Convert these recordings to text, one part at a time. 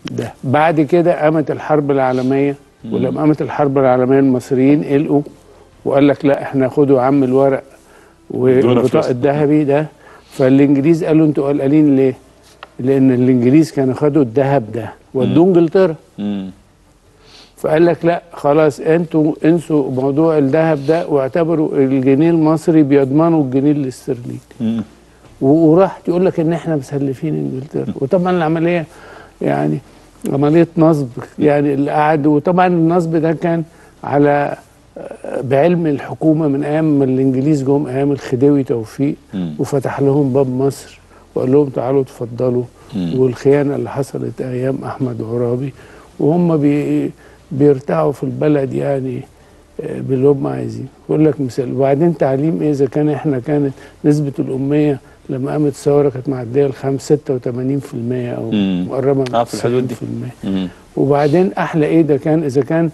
ده بعد كده قامت الحرب العالميه ولما قامت الحرب العالميه المصريين قلقوا وقال لك لا احنا خدوا يا عم الورق والبطاق فلوس. الذهبي ده فالانجليز قالوا انتوا قلقانين ليه؟ لان الانجليز كانوا خدوا الذهب ده ودوه انجلترا مم. فقال لك لا خلاص انتوا انسوا موضوع الذهب ده واعتبروا الجنيه المصري بيضمنوا الجنيه الاسترليني مم. و- وراح يقول لك ان احنا مسلفين انجلترا وطبعا العمليه يعني عمليه نصب يعني اللي قعد وطبعا النصب ده كان على آه، بعلم الحكومه من ايام ما الانجليز جم ايام الخديوي توفيق مم. وفتح لهم باب مصر وقال لهم تعالوا اتفضلوا مم. والخيانه اللي حصلت ايام احمد عرابي وهم بي بيرتاعوا في البلد يعني آه، باللي هم عايزين يقول لك مثال وبعدين تعليم ايه اذا كان احنا كانت نسبه الاميه لما قامت الثوره كانت معديه الخمس 86% او مم. مقربه آه، من في الحدود دي. 90%. مم. وبعدين احلى ايه ده كان اذا كان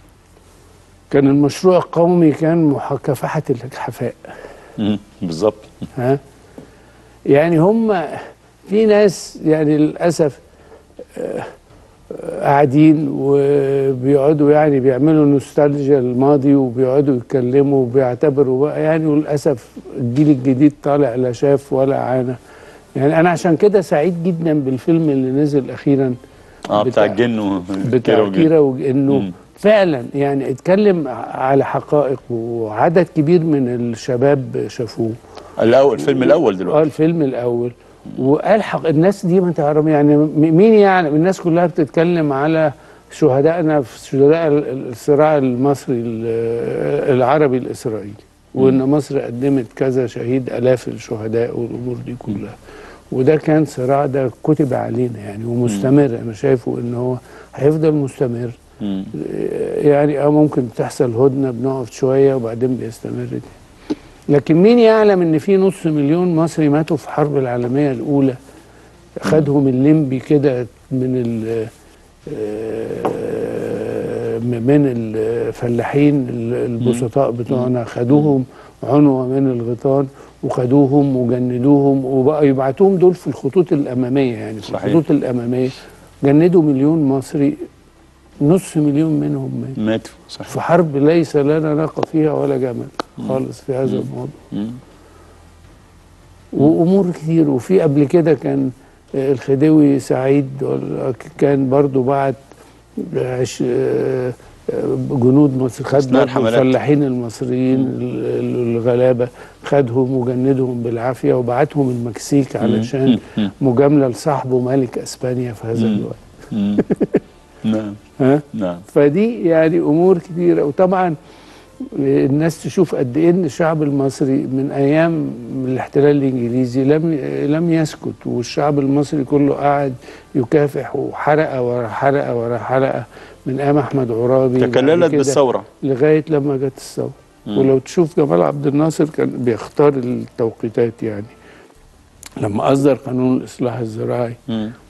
كان المشروع القومي كان مكافحه الحفاء مم. بالظبط ها يعني هم في ناس يعني للاسف آه، آه، قاعدين وبيقعدوا يعني بيعملوا نوستالجيا الماضي وبيقعدوا يتكلموا وبيعتبروا بقى يعني وللاسف الجيل الجديد طالع لا شاف ولا عانى يعني انا عشان كده سعيد جدا بالفيلم اللي نزل اخيرا اه بتاع بتاع- الجن و- بتاع وجن. كيرة وانه مم. فعلا يعني اتكلم على حقائق وعدد كبير من الشباب شافوه الاول الفيلم الاول اه دلوقتي الفيلم الاول وقال حق الناس دي ما تعرف يعني م- مين يعني الناس كلها بتتكلم على شهدائنا في شهداء ال- ال- الصراع المصري ال- العربي الاسرائيلي وان مصر قدمت كذا شهيد الاف الشهداء والامور دي كلها وده كان صراع ده كتب علينا يعني ومستمر انا شايفه ان هو هيفضل مستمر مم. يعني اه ممكن تحصل هدنه بنقف شويه وبعدين بيستمر تاني. لكن مين يعلم ان في نص مليون مصري ماتوا في الحرب العالميه الاولى خدهم الليمبي كده من ال آه، من الفلاحين البسطاء بتوعنا خدوهم عنوة من الغيطان وخدوهم وجندوهم وبقى يبعتوهم دول في الخطوط الأمامية يعني في صحيح. الخطوط الأمامية جندوا مليون مصري نص مليون منهم مات ماتوا صحيح في حرب ليس لنا ناقة فيها ولا جمل خالص في هذا الموضوع مم. وامور كتير وفي قبل كده كان آه، الخديوي سعيد ولا كان برضو بعت عش آه، آه، جنود مصر خد أثناء برضو الحملات. الفلاحين المصريين ال- ال- الغلابه خدهم وجندهم بالعافيه وبعتهم المكسيك علشان مم. مجامله لصاحبه ملك اسبانيا في هذا مم. الوقت مم. نعم ها نعم فدي يعني امور كتيره وطبعا الناس تشوف قد ايه ان الشعب المصري من ايام الاحتلال الانجليزي لم لم يسكت والشعب المصري كله قاعد يكافح وحرقه ورا حرقه ورا حرقه من ايام احمد عرابي بعد تكللت كده بالثوره لغايه لما جت الثوره مم. ولو تشوف جمال عبد الناصر كان بيختار التوقيتات يعني لما اصدر قانون الاصلاح الزراعي مم.